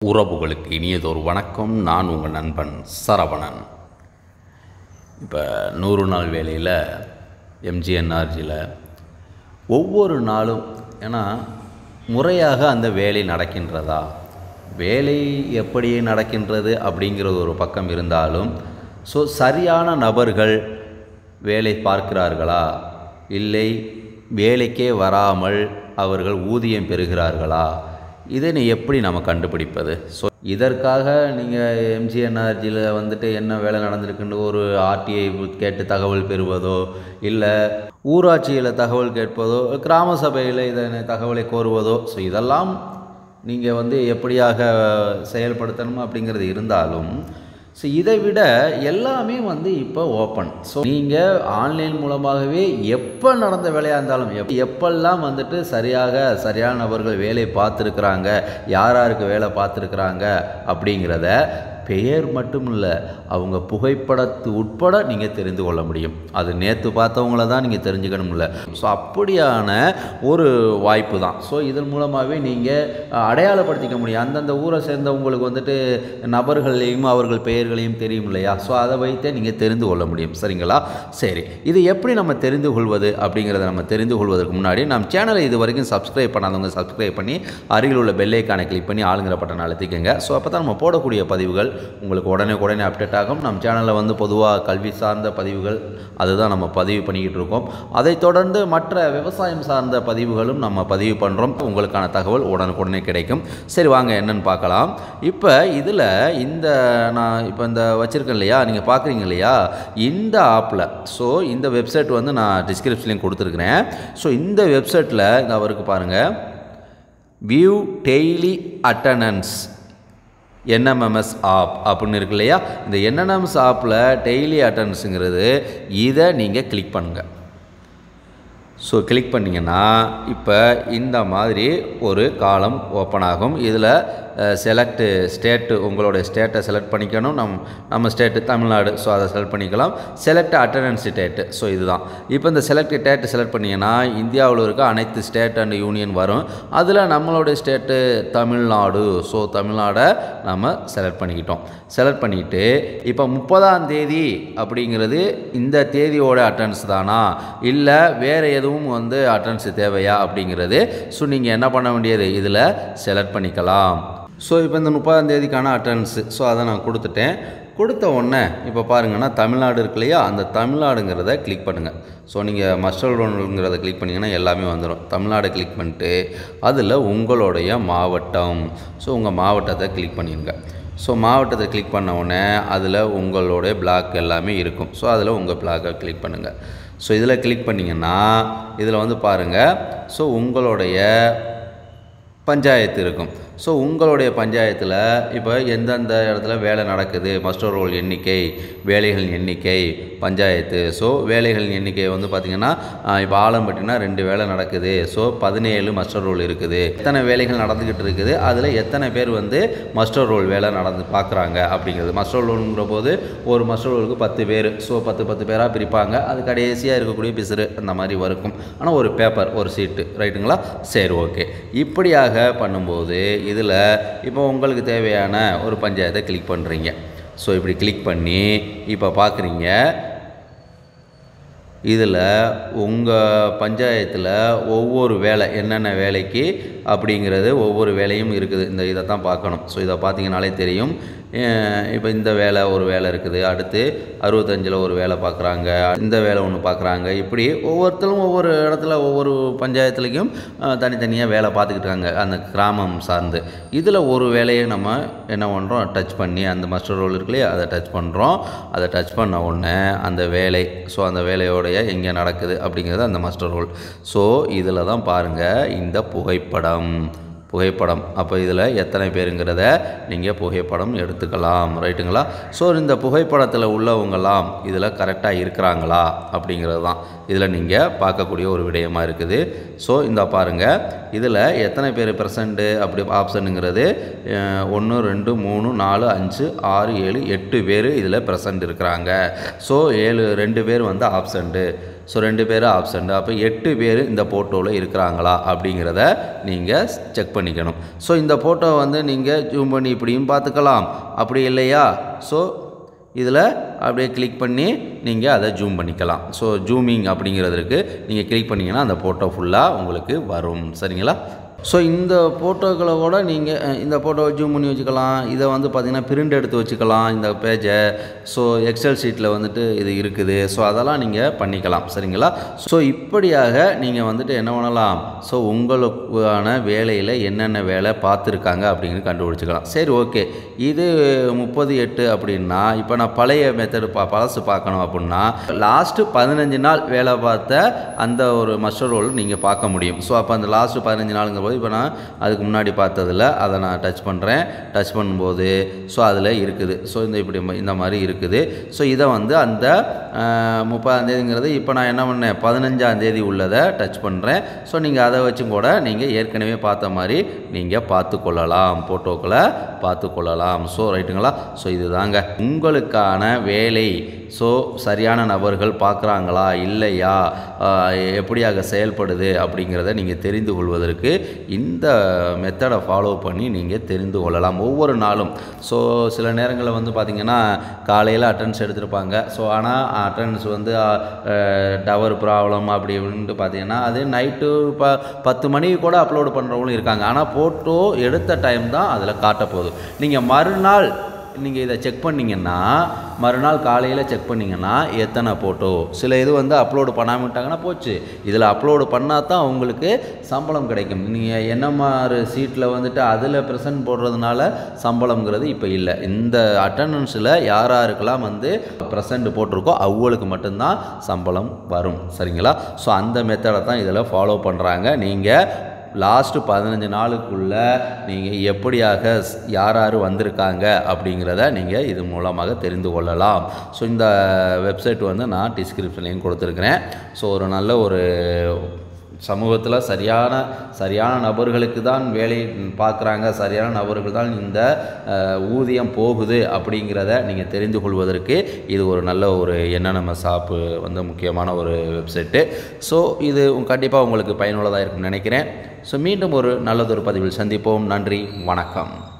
உறவுகளுக்கு இனியதொரு வணக்கம் நான் உங்கள் நண்பன் சரவணன் இப்போ நூறு நாள் வேலையில் எம்ஜிஎன்ஆர்ஜியில் ஒவ்வொரு நாளும் ஏன்னா முறையாக அந்த வேலை நடக்கின்றதா வேலை எப்படி நடக்கின்றது அப்படிங்கிறது ஒரு பக்கம் இருந்தாலும் ஸோ சரியான நபர்கள் வேலை பார்க்கிறார்களா இல்லை வேலைக்கே வராமல் அவர்கள் ஊதியம் பெறுகிறார்களா இதனை எப்படி நம்ம கண்டுபிடிப்பது ஸோ இதற்காக நீங்கள் எம்ஜிஎன்ஆர்ஜியில் வந்துட்டு என்ன வேலை நடந்திருக்குன்னு ஒரு ஆர்டிஐ கேட்டு தகவல் பெறுவதோ இல்லை ஊராட்சியில் தகவல் கேட்பதோ கிராம சபையில் இதனை தகவலை கோருவதோ ஸோ இதெல்லாம் நீங்கள் வந்து எப்படியாக செயல்படுத்தணும் அப்படிங்கிறது இருந்தாலும் ஸோ இதை விட எல்லாமே வந்து இப்போ ஓப்பன் ஸோ நீங்கள் ஆன்லைன் மூலமாகவே எப்போ நடந்த வேலையாக இருந்தாலும் எப் எப்பெல்லாம் வந்துட்டு சரியாக சரியான நபர்கள் வேலை பார்த்துருக்குறாங்க யார் யாருக்கு வேலை பார்த்துருக்குறாங்க அப்படிங்கிறத பெயர் மட்டும் இல்லை அவங்க புகைப்படத்து உட்பட நீங்கள் தெரிந்து கொள்ள முடியும் அது நேற்று பார்த்தவங்கள தான் நீங்கள் தெரிஞ்சுக்கணும்ல ஸோ அப்படியான ஒரு வாய்ப்பு தான் ஸோ இதன் மூலமாகவே நீங்கள் அடையாளப்படுத்திக்க முடியும் அந்தந்த ஊரை சேர்ந்தவங்களுக்கு வந்துட்டு நபர்களையும் அவர்கள் பெயர்களையும் தெரியும் இல்லையா ஸோ அதை வைத்தே நீங்கள் தெரிந்து கொள்ள முடியும் சரிங்களா சரி இது எப்படி நம்ம தெரிந்து கொள்வது அப்படிங்கிறத நம்ம தெரிந்து கொள்வதற்கு முன்னாடி நம்ம சேனலை இது வரைக்கும் சப்ஸ்கிரைப் பண்ணாதவங்க சப்ஸ்கிரைப் பண்ணி அருகில் உள்ள பெல்லைக்கானை கிளிக் பண்ணி ஆளுங்கிற பட்டன் அழுத்திக்கங்க ஸோ அப்போ தான் நம்ம போடக்கூடிய பதிவுகள் உங்களுக்கு உடனே உடனே அப்டேட் ஆகும் நம்ம சேனலில் வந்து பொதுவாக கல்வி சார்ந்த பதிவுகள் அதுதான் நம்ம பதிவு பண்ணிக்கிட்டு இருக்கோம் அதைத் தொடர்ந்து மற்ற விவசாயம் சார்ந்த பதிவுகளும் நம்ம பதிவு பண்ணுறோம் உங்களுக்கான தகவல் உடனுக்குடனே கிடைக்கும் சரி வாங்க என்னன்னு பார்க்கலாம் இப்போ இதில் இந்த நான் இப்போ இந்த வச்சுருக்கேன் இல்லையா நீங்கள் பார்க்குறீங்க இல்லையா இந்த ஆப்பில் ஸோ இந்த வெப்சைட் வந்து நான் டிஸ்கிரிப்ஷன்லேயும் கொடுத்துருக்குறேன் ஸோ இந்த வெப்சைட்டில் இந்த அவருக்கு பாருங்கள் view daily attendance NMMS app அப்படின்னு இருக்கு இல்லையா இந்த என்என்எம்எஸ் ஆப்பில் டெய்லி அட்டண்டன்ஸுங்கிறது இதை நீங்கள் கிளிக் பண்ணுங்கள் ஸோ கிளிக் பண்ணிங்கன்னா இப்போ இந்த மாதிரி ஒரு காலம் ஓப்பன் ஆகும் இதில் செலக்ட் ஸ்டேட்டு உங்களுடைய ஸ்டேட்டை செலக்ட் பண்ணிக்கணும் நம் நம்ம ஸ்டேட்டு தமிழ்நாடு ஸோ அதை செலக்ட் பண்ணிக்கலாம் செலக்ட் அட்டண்டன்ஸ் ஸ்டேட்டு ஸோ இதுதான் இப்போ இந்த செலக்ட் டேட்டு செலக்ட் பண்ணிங்கன்னா இந்தியாவில் இருக்க அனைத்து ஸ்டேட் அண்ட் யூனியன் வரும் அதில் நம்மளுடைய ஸ்டேட்டு தமிழ்நாடு ஸோ தமிழ்நாடை நம்ம செலக்ட் பண்ணிக்கிட்டோம் செலக்ட் பண்ணிவிட்டு இப்போ முப்பதாம் தேதி அப்படிங்கிறது இந்த தேதியோட அட்டன்ஸ் தானா இல்லை வேறு எதுவும் வந்து அட்டன்ஸ் தேவையா அப்படிங்கிறது ஸோ நீங்கள் என்ன பண்ண வேண்டியது இதில் செலக்ட் பண்ணிக்கலாம் ஸோ இப்போ இந்த முப்பதாம் தேதிக்கான அட்டன்ஸு ஸோ அதை நான் கொடுத்துட்டேன் கொடுத்த உடனே இப்போ பாருங்கன்னா தமிழ்நாடு இருக்கு இல்லையா அந்த தமிழ்நாடுங்கிறத கிளிக் பண்ணுங்கள் ஸோ நீங்கள் மஸ்டர் ரோனுங்கிறத கிளிக் பண்ணிங்கன்னா எல்லாமே வந்துடும் தமிழ்நாடு கிளிக் பண்ணிட்டு அதில் உங்களுடைய மாவட்டம் ஸோ உங்கள் மாவட்டத்தை கிளிக் பண்ணிடுங்க ஸோ மாவட்டத்தை கிளிக் பண்ண உடனே அதில் உங்களுடைய பிளாக் எல்லாமே இருக்கும் ஸோ அதில் உங்கள் பிளாக்கை கிளிக் பண்ணுங்கள் ஸோ இதில் கிளிக் பண்ணிங்கன்னா இதில் வந்து பாருங்கள் ஸோ உங்களுடைய பஞ்சாயத்து இருக்கும் ஸோ உங்களுடைய பஞ்சாயத்தில் இப்போ எந்தெந்த இடத்துல வேலை நடக்குது மஸ்டர் ரோல் எண்ணிக்கை வேலைகளின் எண்ணிக்கை பஞ்சாயத்து ஸோ வேலைகளின் எண்ணிக்கை வந்து பார்த்திங்கன்னா இப்போ ஆலம்பட்டினா ரெண்டு வேலை நடக்குது ஸோ பதினேழு மஸ்டர் ரோல் இருக்குது எத்தனை வேலைகள் நடந்துக்கிட்டு இருக்குது அதில் எத்தனை பேர் வந்து மஸ்டர் ரோல் வேலை நடந்து பார்க்குறாங்க அப்படிங்கிறது மஸ்டர் ரோலுங்கிற போது ஒரு மஸ்டர் ரோலுக்கு பத்து பேர் ஸோ பத்து பத்து பேராக பிரிப்பாங்க அது கடைசியாக இருக்கக்கூடிய பிசுறு அந்த மாதிரி வரைக்கும் ஆனால் ஒரு பேப்பர் ஒரு சீட்டு ரைட்டுங்களா சரி ஓகே இப்படியாக பண்ணும்போது இதில் இப்போ உங்களுக்கு தேவையான ஒரு பஞ்சாயத்தை கிளிக் பண்ணுறீங்க ஸோ இப்படி கிளிக் பண்ணி இப்போ பார்க்குறீங்க இதில் உங்கள் பஞ்சாயத்தில் ஒவ்வொரு வேலை என்னென்ன வேலைக்கு அப்படிங்கிறது ஒவ்வொரு வேலையும் இருக்குது இந்த இதை தான் பார்க்கணும் ஸோ இதை பார்த்தீங்கனாலே தெரியும் இப்போ இந்த வேலை ஒரு வேலை இருக்குது அடுத்து அறுபத்தஞ்சில் ஒரு வேலை பார்க்குறாங்க இந்த வேலை ஒன்று பார்க்குறாங்க இப்படி ஒவ்வொருத்தரும் ஒவ்வொரு இடத்துல ஒவ்வொரு பஞ்சாயத்துலேயும் தனித்தனியாக வேலை பார்த்துக்கிட்டு இருக்காங்க அந்த கிராமம் சார்ந்து இதில் ஒரு வேலையை நம்ம என்ன பண்ணுறோம் டச் பண்ணி அந்த மஸ்டர் ரோல் இருக்கு இல்லையா அதை டச் பண்ணுறோம் அதை டச் பண்ண உடனே அந்த வேலை ஸோ அந்த வேலையோடைய எங்கே நடக்குது அப்படிங்கிறது அந்த மஸ்டர் ரோல் ஸோ இதில் தான் பாருங்கள் இந்த புகைப்படம் புகைப்படம் அப்போ இதில் எத்தனை பேருங்கிறத நீங்கள் புகைப்படம் எடுத்துக்கலாம் ரைட்டுங்களா ஸோ இந்த புகைப்படத்தில் உள்ளவங்களாம் இதில் கரெக்டாக இருக்கிறாங்களா அப்படிங்கிறது தான் இதில் நீங்கள் பார்க்கக்கூடிய ஒரு விடயமாக இருக்குது ஸோ இந்த பாருங்கள் இதில் எத்தனை பேர் ப்ரெசண்ட்டு அப்படி ஆப்ஷனுங்கிறது ஒன்று ரெண்டு மூணு நாலு அஞ்சு ஆறு ஏழு எட்டு பேர் இதில் ப்ரெசண்ட் இருக்கிறாங்க ஸோ ஏழு ரெண்டு பேர் வந்து ஆப்சண்ட்டு ஸோ ரெண்டு பேர் ஆப்சண்ட் அப்போ எட்டு பேர் இந்த ஃபோட்டோவில் இருக்கிறாங்களா அப்படிங்கிறத நீங்கள் செக் பண்ணிக்கணும் ஸோ இந்த ஃபோட்டோ வந்து நீங்கள் ஜூம் பண்ணி இப்படியும் பார்த்துக்கலாம் அப்படி இல்லையா ஸோ இதில் அப்படியே கிளிக் பண்ணி நீங்கள் அதை ஜூம் பண்ணிக்கலாம் ஸோ ஜூமிங் அப்படிங்கிறதுக்கு நீங்கள் கிளிக் பண்ணிங்கன்னா அந்த ஃபோட்டோ ஃபுல்லாக உங்களுக்கு வரும் சரிங்களா ஸோ இந்த ஃபோட்டோக்களை கூட நீங்கள் இந்த ஃபோட்டோவை ஜூம் பண்ணி வச்சுக்கலாம் இதை வந்து பார்த்திங்கன்னா பிரிண்ட் எடுத்து வச்சுக்கலாம் இந்த பேஜை ஸோ எக்ஸல் ஷீட்டில் வந்துட்டு இது இருக்குது ஸோ அதெல்லாம் நீங்கள் பண்ணிக்கலாம் சரிங்களா ஸோ இப்படியாக நீங்கள் வந்துட்டு என்ன பண்ணலாம் ஸோ உங்களுக்கான வேலையில் என்னென்ன வேலை பார்த்துருக்காங்க அப்படிங்கிறது கண்டுபிடிச்சிக்கலாம் சரி ஓகே இது முப்பது எட்டு அப்படின்னா இப்போ நான் பழைய மெத்தடு பா பழசு பார்க்கணும் அப்படின்னா லாஸ்ட்டு பதினஞ்சு நாள் வேலை பார்த்த அந்த ஒரு மஸ்டர் ரோல் நீங்கள் பார்க்க முடியும் ஸோ அப்போ அந்த லாஸ்ட்டு பதினஞ்சு நாளுங்கிற போது இப்போ நான் அதுக்கு முன்னாடி பார்த்ததில் அதை நான் டச் பண்ணுறேன் டச் பண்ணும்போது ஸோ அதில் இருக்குது ஸோ இந்த இப்படி ம- இந்த மாதிரி இருக்குது ஸோ இதை வந்து அந்த முப்பதாந்தேதிங்கிறது இப்போ நான் என்ன பண்ணேன் பதினஞ்சாந்தேதி உள்ளதை டச் பண்ணுறேன் ஸோ நீங்கள் அதை வச்சும் கூட நீங்கள் ஏற்கனவே பார்த்த மாதிரி நீங்கள் பார்த்து கொள்ளலாம் ஃபோட்டோக்களை பார்த்து கொள்ளலாம் ஸோ ரைட்டுங்களா ஸோ இதுதாங்க உங்களுக்கான வேலை ஸோ சரியான நபர்கள் பார்க்குறாங்களா இல்லையா ஆஹ் எப்படியாக செயல்படுது அப்படிங்கிறத நீங்கள் தெரிந்து கொள்வதற்கு இந்த மெத்தடை ஃபாலோ பண்ணி நீங்கள் தெரிந்து கொள்ளலாம் ஒவ்வொரு நாளும் ஸோ சில நேரங்களில் வந்து பார்த்திங்கன்னா காலையில் அட்டன்ஸ் எடுத்திருப்பாங்க ஸோ ஆனால் அட்டன்ஸ் வந்து டவர் ப்ராப்ளம் அப்படி இப்படின்ட்டு பார்த்தீங்கன்னா அது நைட்டு ப பத்து மணிக்கு கூட அப்லோடு பண்ணுறவங்களும் இருக்காங்க ஆனால் ஃபோட்டோ எடுத்த டைம் தான் அதில் காட்ட போகுது நீங்கள் மறுநாள் நீங்கள் இதை செக் பண்ணிங்கன்னா மறுநாள் காலையில் செக் பண்ணிங்கன்னா எத்தனை ஃபோட்டோ சில இது வந்து அப்லோடு பண்ணாம விட்டாங்கன்னா போச்சு இதில் அப்லோடு பண்ணால் தான் உங்களுக்கு சம்பளம் கிடைக்கும் நீங்கள் என்னமாறு சீட்டில் வந்துட்டு அதில் ப்ரெசன்ட் போடுறதுனால சம்பளம்ங்கிறது இப்போ இல்லை இந்த அட்டண்டன்ஸில் யார் யாருக்கெல்லாம் வந்து ப்ரெசன்ட் போட்டிருக்கோ அவங்களுக்கு மட்டும்தான் சம்பளம் வரும் சரிங்களா ஸோ அந்த மெத்தடை தான் இதில் ஃபாலோ பண்ணுறாங்க நீங்கள் லாஸ்ட்டு பதினஞ்சு நாளுக்குள்ளே நீங்கள் எப்படியாக ஸ்- யார் யார் வந்திருக்காங்க அப்படிங்கிறத நீங்கள் இது மூலமாக தெரிந்து கொள்ளலாம் ஸோ இந்த வெப்சைட் வந்து நான் டிஸ்கிரிப்ஷன்லேயும் கொடுத்துருக்குறேன் ஸோ ஒரு நல்ல ஒரு சமூகத்தில் சரியான சரியான நபர்களுக்கு தான் வேலை பார்க்குறாங்க சரியான நபர்கள் தான் இந்த அஹ், ஊதியம் போகுது அப்படிங்கிறத நீங்கள் தெரிந்து கொள்வதற்கு இது ஒரு நல்ல ஒரு என்ன நம்ம ஷாப்பு வந்து முக்கியமான ஒரு வெப்சைட்டு ஸோ இது கண்டிப்பாக உங்களுக்கு பயனுள்ளதாக இருக்கும்னு நினைக்கிறேன் ஸோ மீண்டும் ஒரு நல்லதொரு பதிவில் சந்திப்போம் நன்றி வணக்கம்